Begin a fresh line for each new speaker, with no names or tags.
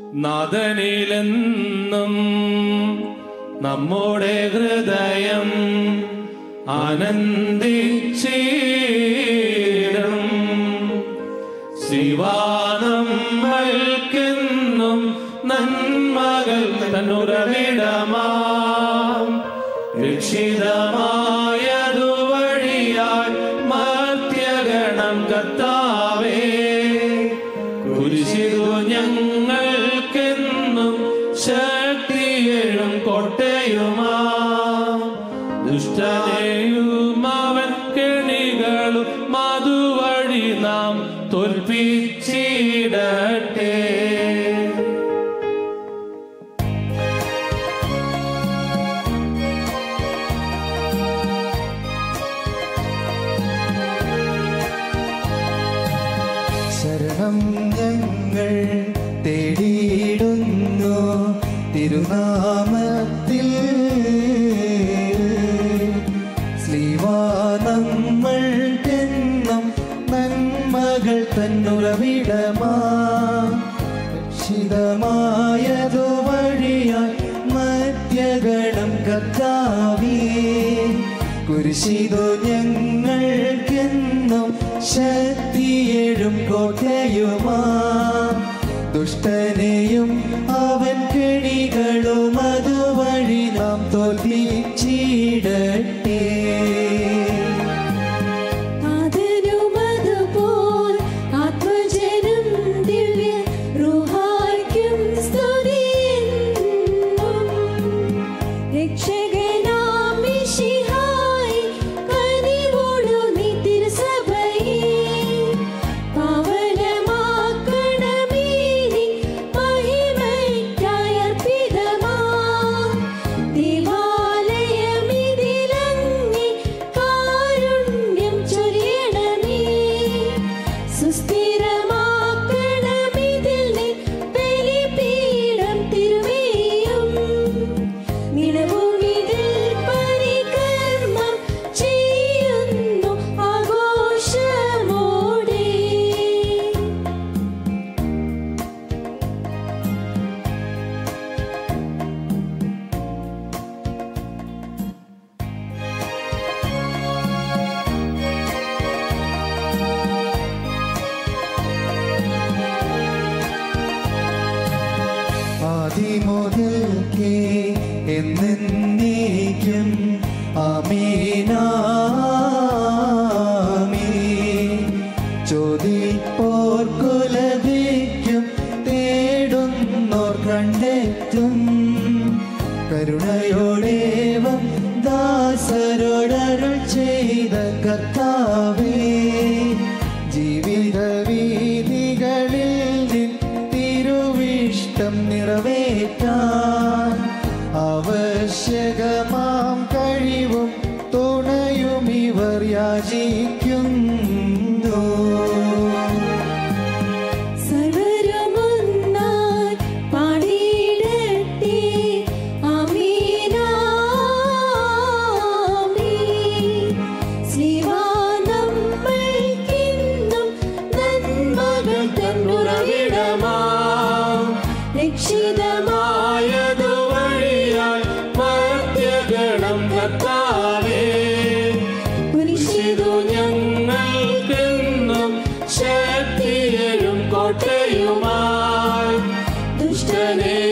നാദനിലെന്നും നമ്മുടെ ഹൃദയം ആനന്ദിച്ചിടും ശിവാനമ്മൾക്കെന്നും നന്മകൾ തന്നുറവിടമാം രക്ഷിതമായതു വഴിയായി മർത്യഗണം കത്താവേ കുരിശിതു ഞങ്ങൾക്കെന്നും ശക്തിയേഴും കോട്ടയുമാ ദുഷ്ടനെയും അവൻ കെണികളും മധുവഴി നാം തോൽപ്പിച്ചിടട്ടെ
ശരണം ഞങ്ങൾ തേടിയിടുന്നു തിരുനാമത്തിൽ ശ്രീവാനമ്മൾക്കെന്നും നന്മകൾ തന്നുറവിടമാ രക്ഷിതമായതു വഴിയായി മധ്യഗണം കർത്താവേ കുരിശിതു ഞങ്ങൾക്കെന്നും ശക്തിയേഴും കോട്ടയുമാ ദുഷ്ടനെയും അവൻ കെണികളും അതുവഴി നാം തോൽപ്പിച്ചിടട്ടെ
ആദരുമതുപോൽ ആത്മജനം ദിവ്യ റുഹായ്ക്കും സ്തുതിയെന്നും. രക്ഷകനാം മിശിഹായി കനിവോടു നീ തിരുസഭയെ പാവനമാക്കണമേ നീ മഹിമയ്ക്കായി അർപ്പിതമാം ദേവാലയമിതിലങ്ങി കാരുണ്യം ചൊരിയണമേ സുസ്ഥിരമാക്കണമിതിൽ നീ ബലിപീഠം തിരുവേയും നിലവുമിതിൽ പരികർമ്മം ചെയ്യുന്നു ആഘോഷമോടെ
ആദിമുതൽക്കേ എന്നേക്കും ആമേനാമേ ചോദിപ്പോർക്കു ലഭിക്കും തേടുന്നോർ കണ്ടെത്തും കരുണയോടേവം ദാസരോടരുൾ ചെയ്ത കർത്താവേ ജീവിത വീതികളിൽ നിൻ തിരുവിഷ്ടം നിറവേറ്റാൻ ആവശ്യകമാം കഴിവും തുണയും ഇവർ യാചിക്കുന്നു
സർവരുമൊന്നായി പാടിയിടട്ടെ ആമേനാമേൻ. ശ്രീവാനമ്മൾക്കെന്നും നന്മകൾ തന്നുറവിടമാം. രക്ഷിതമായതു
വഴിയായി മർത്യഗണം കർത്താവേ കുരിശിതു ഞങ്ങൾക്കെന്നും ശക്തിയരും കോട്ടയുമായി ദുഷ്ടനെ